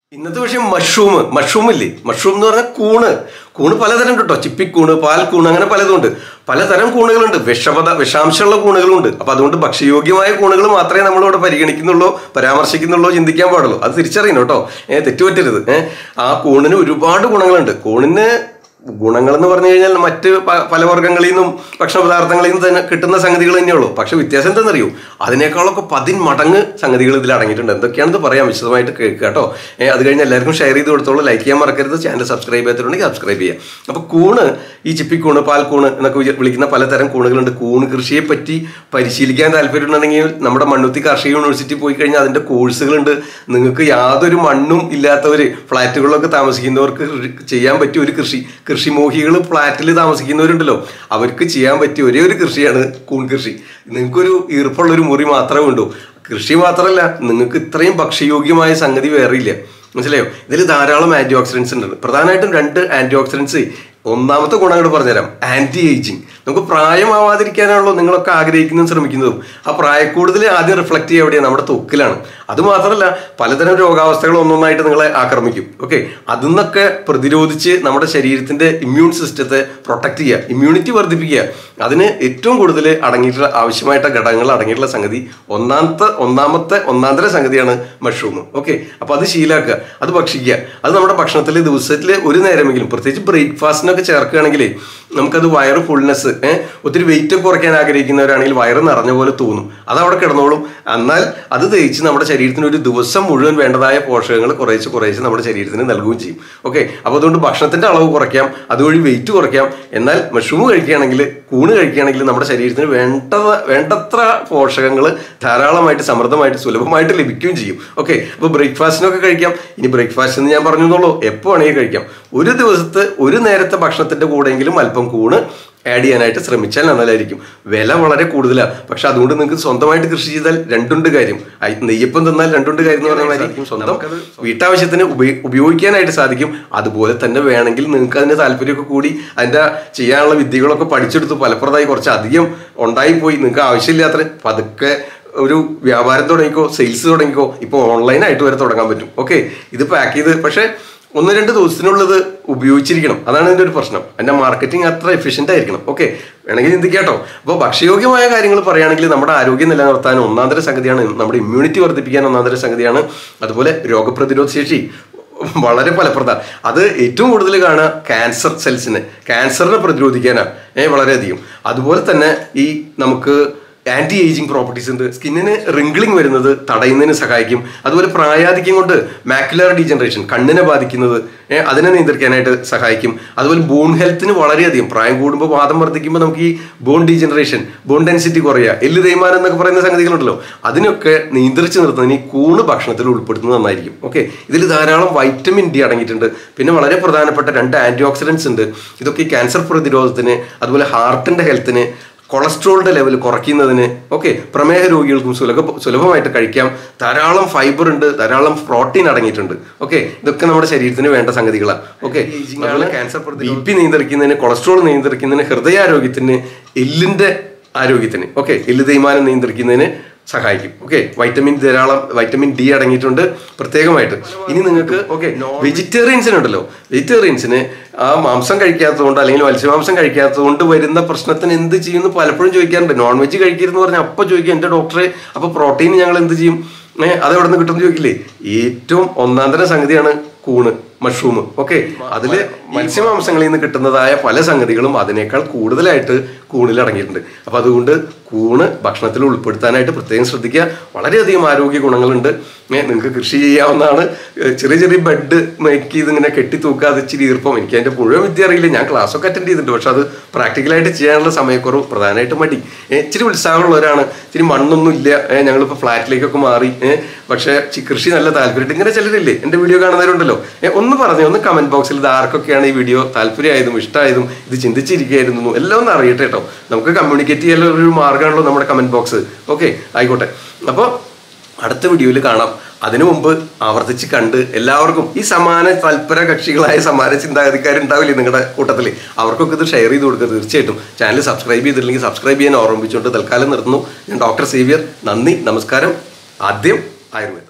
ഇന്നത്തെ വിഷയം mushroom mushroom ഇല്ലേ മഷ്റൂം എന്ന് പറഞ്ഞാൽ കൂണ് കൂണ് പലതരം ഉണ്ട് കേട്ടോ ചിപ്പിക്കൂണ് പാൽക്കൂണ് അങ്ങനെ പലതും ഉണ്ട് പലതരം കൂണുകളുണ്ട് വിഷപത വിഷാംശമുള്ള കൂണുകളുണ്ട് അപ്പൊ അതുകൊണ്ട് ഭക്ഷ്യയോഗ്യമായ കൂണുകൾ മാത്രമേ നമ്മളിവിടെ പരിഗണിക്കുന്നുള്ളൂ പരാമർശിക്കുന്നുള്ളൂ ചിന്തിക്കാൻ പാടുള്ളൂ അത് തിരിച്ചറിയണം കേട്ടോ ഏഹ് തെറ്റുപറ്റരുത് ഏഹ് ആ കൂണിന് ഒരുപാട് ഗുണങ്ങളുണ്ട് കൂണിന് ഗുണങ്ങൾ എന്ന് പറഞ്ഞു കഴിഞ്ഞാൽ മറ്റ് പ- പല വർഗ്ഗങ്ങളിൽ നിന്നും ഭക്ഷണ പദാർത്ഥങ്ങളിൽ നിന്നും തന്നെ കിട്ടുന്ന സംഗതികൾ തന്നെയുള്ളൂ പക്ഷെ വ്യത്യാസം എന്താണെന്നറിയോ അതിനേക്കാളൊക്കെ പതിൻ മടങ്ങ് സംഗതികൾ ഇതിൽ അടങ്ങിയിട്ടുണ്ട് എന്തൊക്കെയാണെന്ന് പറയാം വിശദമായിട്ട് കേൾക്കുക കേട്ടോ ഏ, അത് കഴിഞ്ഞ് എല്ലാവർക്കും ഷെയർ ചെയ്ത് കൊടുത്തോളൂ ലൈക്ക് ചെയ്യാൻ മറക്കരുത് ചാനൽ സബ്സ്ക്രൈബ് ചെയ്തിട്ടുണ്ടെങ്കിൽ സബ്സ്ക്രൈബ് ചെയ്യാം അപ്പോൾ കൂണ് ഈ ചിപ്പിക്കൂണ് പാൽക്കൂണ് എന്നൊക്കെ വിചാ- വിളിക്കുന്ന പലതരം കൂണുകളുണ്ട് കൂണ് കൃഷിയെ പറ്റി പരിശീലിക്കാൻ താല്പര്യമുണ്ടെങ്കിൽ നമ്മുടെ മണ്ണുത്തി കാർഷിക യൂണിവേഴ്സിറ്റി പോയി കഴിഞ്ഞാൽ അതിന്റെ കോഴ്സുകളുണ്ട് നിങ്ങൾക്ക് യാതൊരു മണ്ണും ഇല്ലാത്തവർ ഫ്ലാറ്റുകളിലൊക്കെ താമസിക്കുന്നവർക്ക് കൃ- ചെയ്യാൻ പറ്റിയ ഒരു കൃഷി കൃഷിമോഹികൾ ഫ്ലാറ്റിൽ താമസിക്കുന്നവരുണ്ടല്ലോ അവർക്ക് ചെയ്യാൻ പറ്റിയ ഒരേ ഒരു കൃഷിയാണ് കൂൺ കൃഷി നിങ്ങൾക്കൊരു ഈർപ്പുള്ള ഒരു മുറി മാത്രമേ ഉണ്ടോ കൃഷി മാത്രമല്ല നിങ്ങൾക്ക് ഇത്രയും ഭക്ഷ്യയോഗ്യമായ സംഗതി വേറെ ഇല്ല മനസ്സിലായോ ഇതിൽ ധാരാളം ആന്റി ഓക്സിഡൻസ് ഉണ്ട് പ്രധാനമായിട്ടും രണ്ട് ആന്റി ഓക്സിഡൻസ് ഒന്നാമത്തെ ഗുണം അങ്ങോട്ട് പറഞ്ഞുതരാം ആന്റി ഏജിങ് നമുക്ക് പ്രായമാവാതിരിക്കാനാണല്ലോ നിങ്ങളൊക്കെ ആഗ്രഹിക്കുന്നതും ശ്രമിക്കുന്നതും ആ പ്രായക്കൂടുതൽ ആദ്യം റിഫ്ലക്ട് ചെയ്യുക എവിടെയാണ് നമ്മുടെ തൊക്കിലാണ് അത് മാത്രമല്ല പലതരം രോഗാവസ്ഥകൾ ഒന്നൊന്നായിട്ട് നിങ്ങളെ ആക്രമിക്കും ഓക്കെ അതിൽ നിന്നൊക്കെ പ്രതിരോധിച്ച് നമ്മുടെ ശരീരത്തിന്റെ ഇമ്മ്യൂൺ സിസ്റ്റത്തെ പ്രൊട്ടക്ട് ചെയ്യുക ഇമ്മ്യൂണിറ്റി വർദ്ധിപ്പിക്കുക അതിന് ഏറ്റവും കൂടുതൽ അടങ്ങിയിട്ടുള്ള ആവശ്യമായിട്ട് ഘടകങ്ങൾ അടങ്ങിയിട്ടുള്ള സംഗതി ഒന്നാമത്തെ ഒന്നാമത്തെ ഒന്നാന്തര സംഗതിയാണ് മഷ്റൂം ഓക്കെ അപ്പൊ അത് ശീലാക്കുക അത് ഭക്ഷിക്കുക അത് നമ്മുടെ ഭക്ഷണത്തിൽ ദിവസത്തിൽ ഒരു നേരമെങ്കിലും പ്രത്യേകിച്ച് ബ്രേക്ക്ഫാസ്റ്റിനൊക്കെ ചേർക്കുകയാണെങ്കിൽ നമുക്കത് വയറ് ഫുൾനെസ് ഏഹ് ഒത്തിരി വെയിറ്റ് കുറയ്ക്കാൻ ആഗ്രഹിക്കുന്നവരാണെങ്കിൽ വയറ് നിറഞ്ഞ പോലെ തോന്നും അത് അവിടെ കിടന്നോളും എന്നാൽ അത് തേച്ച് നമ്മുടെ ശരീരത്തിന് ഒരു ദിവസം മുഴുവൻ വേണ്ടതായ പോഷകങ്ങൾ കുറേശ്ശെ കുറേശ്ശെ നമ്മുടെ ശരീരത്തിന് നൽകുകയും ചെയ്യും ഓക്കെ അപ്പോൾ അതുകൊണ്ട് ഭക്ഷണത്തിന്റെ അളവ് കുറയ്ക്കാം അതുവഴി വെയിറ്റ് കുറയ്ക്കാം എന്നാൽ മഷ്റൂം കഴിക്കുകയാണെങ്കിൽ കൂണ് കഴിക്കുകയാണെങ്കിൽ നമ്മുടെ ശരീരത്തിന് വേണ്ട വേണ്ടത്ര പോഷകങ്ങൾ ധാരാളമായിട്ട് സമൃദ്ധമായിട്ട് സുലഭമായിട്ട് ലഭിക്കുകയും ചെയ്യും ഓക്കെ അപ്പോൾ ബ്രേക്ക്ഫാസ്റ്റിനൊക്കെ കഴിക്കാം ഇനി ബ്രേക്ക്ഫാസ്റ്റ് എന്ന് ഞാൻ പറഞ്ഞെന്നുള്ളൂ എപ്പോൾ വേണമെങ്കിൽ കഴിക്കാം ഒരു ദിവസത്തെ ഒരു നേരത്തെ ഭക്ഷണത്തിന്റെ കൂടെയെങ്കിലും അല്പം കൂണ് ആഡ് ചെയ്യാനായിട്ട് ശ്രമിച്ചാൽ നല്ലതായിരിക്കും വില വളരെ കൂടുതലാണ് പക്ഷെ അതുകൊണ്ട് നിങ്ങൾക്ക് സ്വന്തമായിട്ട് കൃഷി ചെയ്താൽ രണ്ടുണ്ട് കാര്യം ഐ- നെയ്യപ്പം തിന്നാൽ രണ്ടുണ്ട് കാര്യം എന്ന് പറഞ്ഞാൽ സ്വന്തം വീട്ടാവശ്യത്തിന് ഉപയോ- ഉപയോഗിക്കാനായിട്ട് സാധിക്കും അതുപോലെ തന്നെ വേണമെങ്കിൽ നിങ്ങൾക്ക് അതിന് താല്പര്യമൊക്കെ കൂടി അതിന്റെ ചെയ്യാനുള്ള വിദ്യകളൊക്കെ പഠിച്ചെടുത്ത് ഫലപ്രദമായി കുറച്ച് അധികം ഉണ്ടായിപ്പോയി നിങ്ങൾക്ക് ആവശ്യമില്ലാത്ര പതുക്കെ ഒരു വ്യാപാരം തുടങ്ങിക്കോ സെയിൽസ് തുടങ്ങിക്കോ ഇപ്പോൾ ഓൺലൈനായിട്ട് വരെ തുടങ്ങാൻ പറ്റും ഓക്കെ ഇത് പാക്ക് ചെയ്ത് പക്ഷേ ഒന്ന് രണ്ട് ദിവസത്തിനുള്ളത് ഉപയോഗിച്ചിരിക്കണം അതാണ് ഇതിന്റെ ഒരു പ്രശ്നം അതിന്റെ മാർക്കറ്റിംഗ് അത്ര എഫിഷ്യന്റ് ആയിരിക്കണം ഓക്കെ വേണമെങ്കിൽ ചിന്തിക്കാട്ടോ അപ്പോൾ ഭക്ഷ്യയോഗ്യമായ കാര്യങ്ങൾ പറയുകയാണെങ്കിൽ നമ്മുടെ ആരോഗ്യം നിലനിർത്താൻ ഒന്നാന്തര സംഗതിയാണ് നമ്മുടെ ഇമ്മ്യൂണിറ്റി വർദ്ധിപ്പിക്കാൻ ഒന്നാന്തര സംഗതിയാണ് അതുപോലെ രോഗപ്രതിരോധ ശേഷി വളരെ ഫലപ്രദ അത് ഏറ്റവും കൂടുതൽ കാണുക ക്യാൻസർ സെൽസിനെ ക്യാൻസറിനെ പ്രതിരോധിക്കാനാണ് ഏഹ് വളരെയധികം അതുപോലെ തന്നെ ഈ നമുക്ക് ആന്റി ഏജിങ് പ്രോപ്പർട്ടീസ് ഉണ്ട് സ്കിന്നിന് റിംഗ്ലിംഗ് വരുന്നത് തടയുന്നതിന് സഹായിക്കും അതുപോലെ പ്രായാധിക്യം കൊണ്ട് മാക്കുലർ ഡീജനറേഷൻ കണ്ണിനെ ബാധിക്കുന്നത് ഏഹ് അതിനെ നിയന്ത്രിക്കാനായിട്ട് സഹായിക്കും അതുപോലെ ബോൺ ഹെൽത്തിന് വളരെയധികം പ്രായം കൂടുമ്പോൾ വാദം വർദ്ധിക്കുമ്പോൾ നമുക്ക് ഈ ബോൺ ഡീജനറേഷൻ ബോൺ ഡെൻസിറ്റി കുറയുക എല്ല് തേയ്മാനം എന്നൊക്കെ പറയുന്ന സംഗതികളുണ്ടല്ലോ അതിനൊക്കെ നിയന്ത്രിച്ച് നിർത്തുന്നതിന് ഈ കൂണ് ഭക്ഷണത്തിൽ ഉൾപ്പെടുത്തുന്നത് നന്നായിരിക്കും ഓക്കെ ഇതിൽ ധാരാളം വൈറ്റമിൻ ഡി അടങ്ങിയിട്ടുണ്ട് പിന്നെ വളരെ പ്രധാനപ്പെട്ട രണ്ട് ആന്റി ഓക്സിഡൻസ് ഉണ്ട് ഇതൊക്കെ ഈ ക്യാൻസർ പ്രതിരോധത്തിന് അതുപോലെ ഹാർട്ടിന്റെ ഹെൽത്തിന് കൊളസ്ട്രോളിന്റെ ലെവൽ കുറയ്ക്കുന്നതിന് ഓക്കെ പ്രമേഹ രോഗികൾക്കും സുലഭ സുലഭമായിട്ട് കഴിക്കാം ധാരാളം ഫൈബർ ഉണ്ട് ധാരാളം പ്രോട്ടീൻ അടങ്ങിയിട്ടുണ്ട് ഓക്കെ ഇതൊക്കെ നമ്മുടെ ശരീരത്തിന് വേണ്ട സംഗതികളാണ് ഓക്കെ ക്യാൻസർ ബി പി നിയന്ത്രിക്കുന്നതിന് കൊളസ്ട്രോൾ നിയന്ത്രിക്കുന്നതിന് ഹൃദയാരോഗ്യത്തിന് എല്ലിന്റെ ആരോഗ്യത്തിന് ഓക്കെ എല്ല് തേയ്മാനം നിയന്ത്രിക്കുന്നതിന് സഹായിക്കും ഓക്കെ വൈറ്റമിൻ ധാരാളം വൈറ്റമിൻ ഡി അടങ്ങിയിട്ടുണ്ട് പ്രത്യേകമായിട്ട് ഇനി നിങ്ങൾക്ക് ഓക്കെ വെജിറ്റേറിയൻസിനുണ്ടല്ലോ വെജിറ്റേറിയൻസിന് ആ മാംസം കഴിക്കാത്തതുകൊണ്ട് അല്ലെങ്കിൽ മത്സ്യമാംസം കഴിക്കാത്തതുകൊണ്ട് വരുന്ന പ്രശ്നത്തിന് എന്ത് ചെയ്യുമെന്ന് പലപ്പോഴും ചോദിക്കാറുണ്ട് നോൺ വെജ് കഴിക്കരുതെന്ന് പറഞ്ഞാൽ അപ്പൊ ചോദിക്കും എന്റെ ഡോക്ടറെ അപ്പൊ പ്രോട്ടീൻ ഞങ്ങൾ എന്ത് ചെയ്യും ഏഹ് അത് എവിടെ നിന്ന് കിട്ടുമെന്ന് ചോദിക്കില്ലേ ഏറ്റവും ഒന്നാന്തര സംഗതിയാണ് കൂണ് മഷ്റൂം ഓക്കെ അതില് മത്സ്യമാംസങ്ങളിൽ നിന്ന് കിട്ടുന്നതായ പല സംഗതികളും അതിനേക്കാൾ കൂടുതലായിട്ട് കൂണിൽ അടങ്ങിയിട്ടുണ്ട് അപ്പൊ അതുകൊണ്ട് കൂണ് ഭക്ഷണത്തിൽ ഉൾപ്പെടുത്താനായിട്ട് പ്രത്യേകം ശ്രദ്ധിക്കുക വളരെയധികം ആരോഗ്യ ഗുണങ്ങളുണ്ട് ഏ, നിങ്ങൾക്ക് കൃഷി ചെയ്യാവുന്നതാണ് ഏ, ചെറിയ ചെറിയ ബെഡ് മേക്ക് ചെയ്ത് ഇങ്ങനെ കെട്ടി തൂക്കാതെ ഇച്ചിരി ഈർപ്പം എനിക്ക് അതിന്റെ മുഴുവൻ വിദ്യ അറിയില്ല ഞാൻ ക്ലാസ് ഒക്കെ അറ്റൻഡ് ചെയ്തിട്ടുണ്ട് പക്ഷെ അത് പ്രാക്ടിക്കലായിട്ട് ചെയ്യാനുള്ള സമയക്കുറവ് പ്രധാനമായിട്ട് മടി ഏ, ഇച്ചിരി ഉത്സാഹമുള്ളവരാണ് ഇച്ചിരി മണ്ണൊന്നും ഇല്ല ഏ, ഞങ്ങളിപ്പോൾ ഫ്ലാറ്റിലേക്കൊക്കെ മാറി ഏ, പക്ഷെ ചി- കൃഷി നല്ല താല്പര്യമായിട്ട് ഇങ്ങനെ ചിലരില്ലേ എന്റെ വീഡിയോ കാണുന്നവരുണ്ടല്ലോ ഏ, ഒന്ന് പറഞ്ഞു ഒന്ന് കമന്റ് ബോക്സിൽ ഇത് ആർക്കൊക്കെയാണ് ഈ വീഡിയോ താല്പര്യമായതും ഇഷ്ടമായതും ഇത് ചിന്തിച്ചിരിക്കുകയായിരുന്നു എല്ലാം ഒന്ന് അറിയട്ടെ കേട്ടോ നമുക്ക് കമ്മ്യൂണിക്കേറ്റ് ചെയ്യാനുള്ള ഒരു മാർഗ്ഗമാണല്ലോ നമ്മുടെ കമന്റ് ബോക്സ് ഓക്കെ ആയിക്കോട്ടെ അപ്പോൾ അടുത്ത വീഡിയോയിൽ കാണാം അതിനു മുമ്പ് ആവർത്തിച്ച് കണ്ട് എല്ലാവർക്കും ഈ സമാന തൽപര കക്ഷികളായ സമാന ചിന്താഗതിക്കാരുണ്ടാവില്ലേ നിങ്ങളുടെ കൂട്ടത്തിൽ അവർക്കൊക്കെ ഇത് ഷെയർ ചെയ്ത് കൊടുക്കുക തീർച്ചയായിട്ടും ചാനൽ സബ്സ്ക്രൈബ് ചെയ്തില്ലെങ്കിൽ സബ്സ്ക്രൈബ് ചെയ്യാൻ ഓർമ്മിച്ചുകൊണ്ട് തൽക്കാലം നിർത്തുന്നു ഞാൻ ഡോക്ടർ സേവിയർ നന്ദി നമസ്കാരം ആദ്യം ആയുർവേദം